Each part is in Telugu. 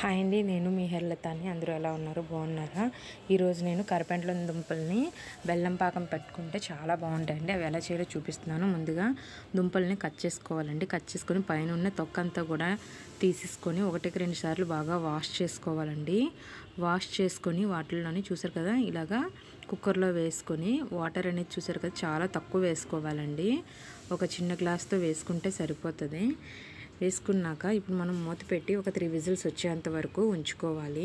హాయ్ అండి నేను మీ హెర్లతాని అందరూ ఎలా ఉన్నారు బాగున్నారా ఈరోజు నేను కరపెంట్ల దుంపల్ని బెల్లం పాకం పెట్టుకుంటే చాలా బాగుంటాయండి అవి ఎలా చేయాలో చూపిస్తున్నాను ముందుగా దుంపల్ని కట్ చేసుకోవాలండి కట్ చేసుకొని పైన ఉన్న తొక్క అంతా కూడా తీసేసుకొని ఒకటికి రెండు సార్లు బాగా వాష్ చేసుకోవాలండి వాష్ చేసుకొని వాటిల్లోని చూసారు కదా ఇలాగా కుక్కర్లో వేసుకొని వాటర్ అనేది చూసారు కదా చాలా తక్కువ వేసుకోవాలండి ఒక చిన్న గ్లాస్తో వేసుకుంటే సరిపోతుంది వేసుకున్నాక ఇప్పుడు మనం మూత పెట్టి ఒక త్రీ విజిల్స్ వచ్చేంత వరకు ఉంచుకోవాలి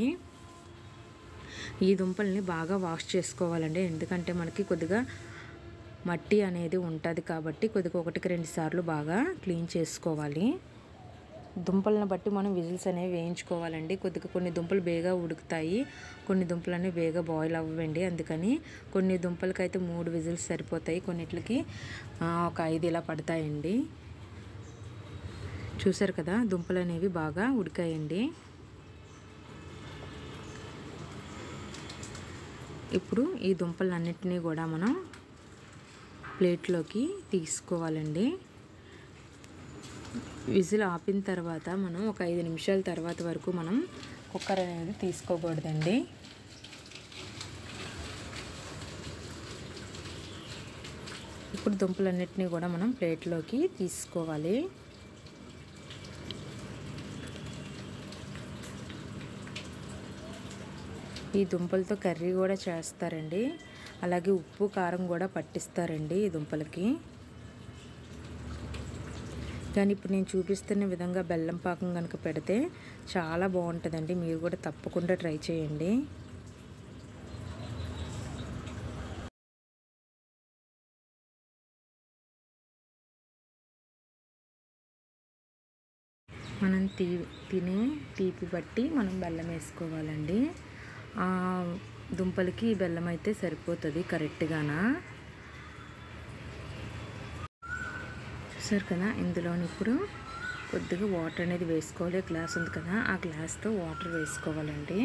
ఈ దుంపల్ని బాగా వాష్ చేసుకోవాలండి ఎందుకంటే మనకి కొద్దిగా మట్టి అనేది ఉంటుంది కాబట్టి కొద్దిగా ఒకటికి రెండు సార్లు బాగా క్లీన్ చేసుకోవాలి దుంపలను బట్టి మనం విజిల్స్ అనేవి వేయించుకోవాలండి కొద్దిగా కొన్ని దుంపలు బేగా ఉడుకుతాయి కొన్ని దుంపలు అనేవి బేగా బాయిల్ అవ్వండి అందుకని కొన్ని దుంపలకైతే మూడు విజిల్స్ సరిపోతాయి కొన్నిటికి ఒక ఐదు ఇలా పడతాయండి చూసారు కదా దుంపలు అనేవి బాగా ఉడికాయండి ఇప్పుడు ఈ దుంపలన్నిటినీ కూడా మనం ప్లేట్లోకి తీసుకోవాలండి విజిల్ ఆపిన తర్వాత మనం ఒక ఐదు నిమిషాల తర్వాత వరకు మనం కుక్కర్ అనేది తీసుకోకూడదండి ఇప్పుడు దుంపలన్నిటినీ కూడా మనం ప్లేట్లోకి తీసుకోవాలి ఈ దుంపలతో కర్రీ కూడా చేస్తారండి అలాగే ఉప్పు కారం కూడా పట్టిస్తారండి ఈ దుంపలకి కానీ ఇప్పుడు నేను చూపిస్తున్న విధంగా బెల్లం పాకం కనుక పెడితే చాలా బాగుంటుందండి మీరు కూడా తప్పకుండా ట్రై చేయండి మనం తీ తినే తీపి బట్టి మనం బెల్లం వేసుకోవాలండి దుంపలకి బెల్లం అయితే సరిపోతుంది కరెక్ట్గానా చూసారు కదా ఇందులోని ఇప్పుడు కొద్దిగా వాటర్ అనేది వేసుకోవాలి గ్లాస్ ఉంది కదా ఆ గ్లాస్తో వాటర్ వేసుకోవాలండి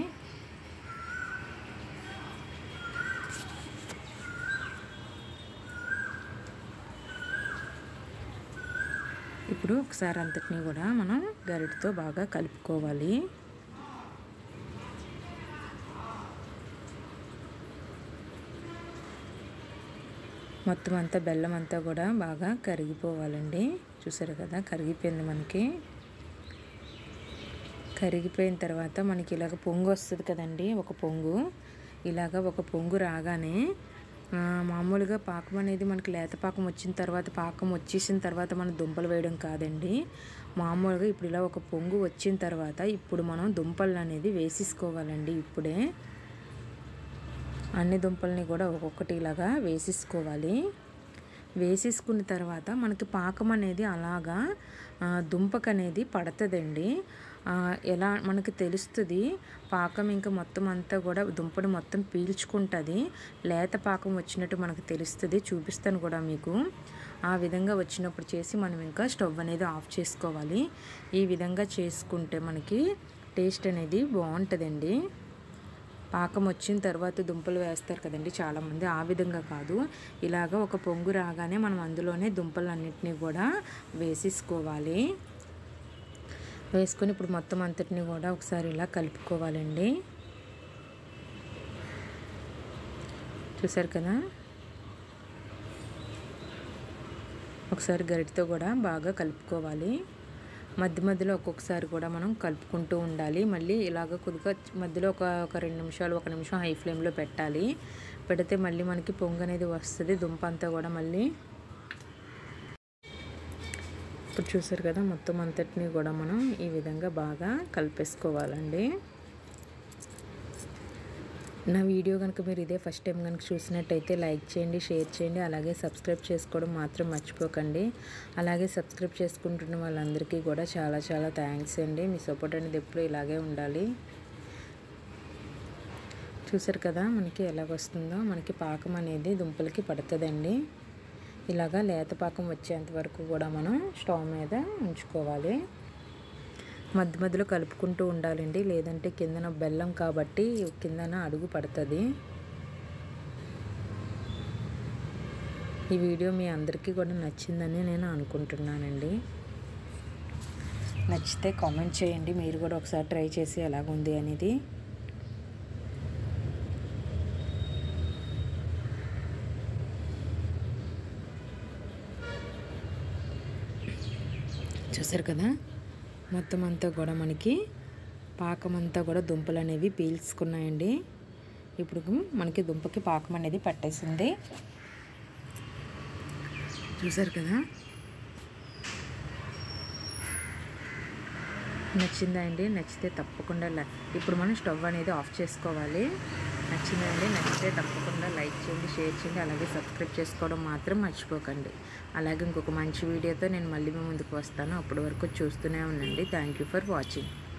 ఇప్పుడు ఒకసారి అంతటినీ కూడా మనం గరిటతో బాగా కలుపుకోవాలి మొత్తం అంతా బెల్లం అంతా కూడా బాగా కరిగిపోవాలండి చూసారు కదా కరిగిపోయింది మనకి కరిగిపోయిన తర్వాత మనకి ఇలాగ పొంగు వస్తుంది కదండి ఒక పొంగు ఇలాగ ఒక పొంగు రాగానే మామూలుగా పాకం అనేది మనకి లేత పాకం వచ్చిన తర్వాత పాకం వచ్చేసిన తర్వాత మనం దుంపలు వేయడం కాదండి మామూలుగా ఇప్పుడు ఇలా ఒక పొంగు వచ్చిన తర్వాత ఇప్పుడు మనం దుంపలు అనేది వేసేసుకోవాలండి ఇప్పుడే అన్ని దుంపల్ని కూడా ఒక్కొక్కటి ఇలాగా వేసేసుకోవాలి వేసేసుకున్న తర్వాత మనకి పాకం అనేది అలాగా దుంపకు అనేది పడుతుందండి ఎలా మనకి తెలుస్తుంది పాకం ఇంకా మొత్తం అంతా కూడా దుంపని మొత్తం పీల్చుకుంటుంది లేత పాకం వచ్చినట్టు మనకు తెలుస్తుంది చూపిస్తాను కూడా మీకు ఆ విధంగా వచ్చినప్పుడు చేసి మనం ఇంకా స్టవ్ అనేది ఆఫ్ చేసుకోవాలి ఈ విధంగా చేసుకుంటే మనకి టేస్ట్ అనేది బాగుంటుందండి పాకం వచ్చిన తర్వాత దుంపలు వేస్తారు కదండి చాలామంది ఆ విధంగా కాదు ఇలాగ ఒక పొంగు రాగానే మనం అందులోనే దుంపలన్నింటినీ కూడా వేసేసుకోవాలి వేసుకొని ఇప్పుడు మొత్తం అంతటిని కూడా ఒకసారి ఇలా కలుపుకోవాలండి చూసారు కదా ఒకసారి గరిటితో కూడా బాగా కలుపుకోవాలి మధ్య మధ్యలో ఒక్కొక్కసారి కూడా మనం కలుపుకుంటూ ఉండాలి మళ్ళీ ఇలాగ కొద్దిగా మధ్యలో ఒక ఒక రెండు నిమిషాలు ఒక నిమిషం హై ఫ్లేమ్లో పెట్టాలి పెడితే మళ్ళీ మనకి పొంగు అనేది వస్తుంది దుంప అంతా కూడా మళ్ళీ ఇప్పుడు చూసారు కదా మొత్తం అంతటిని కూడా మనం ఈ విధంగా బాగా కలిపేసుకోవాలండి నా వీడియో కనుక మీరు ఇదే ఫస్ట్ టైం కనుక చూసినట్టయితే లైక్ చేయండి షేర్ చేయండి అలాగే సబ్స్క్రైబ్ చేసుకోవడం మాత్రం మర్చిపోకండి అలాగే సబ్స్క్రైబ్ చేసుకుంటున్న వాళ్ళందరికీ కూడా చాలా చాలా థ్యాంక్స్ అండి మీ సపోర్ట్ అనేది ఎప్పుడు ఇలాగే ఉండాలి చూసారు కదా మనకి ఎలాగొస్తుందో మనకి పాకం అనేది దుంపలకి పడుతుందండి ఇలాగా లేత పాకం వచ్చేంత వరకు కూడా మనం స్టవ్ మీద ఉంచుకోవాలి మధ్య మధ్యలో కలుపుకుంటూ ఉండాలండి లేదంటే కిందన బెల్లం కాబట్టి కిందన అడుగు పడుతుంది ఈ వీడియో మీ అందరికీ కూడా నచ్చిందని నేను అనుకుంటున్నానండి నచ్చితే కామెంట్ చేయండి మీరు కూడా ఒకసారి ట్రై చేసి ఎలాగుంది అనేది చూసారు కదా మొత్తం అంతా కూడా మనకి పాకం అంతా కూడా దుంపలు అనేవి పీల్చుకున్నాయండి ఇప్పుడు మనకి దుంపకి పాకం అనేది పట్టేసింది చూసారు కదా నచ్చిందా అండి నచ్చితే తప్పకుండా లై- ఇప్పుడు మనం స్టవ్ అనేది ఆఫ్ చేసుకోవాలి నచ్చిందా అండి నచ్చితే తప్పకుండా లైక్ చేయండి షేర్ చేయండి అలాగే సబ్స్క్రైబ్ చేసుకోవడం మాత్రం మర్చిపోకండి అలాగే ఇంకొక మంచి వీడియోతో నేను మళ్ళీ మీ ముందుకు వస్తాను అప్పటి వరకు చూస్తూనే ఉండండి థ్యాంక్ యూ ఫర్ వాచింగ్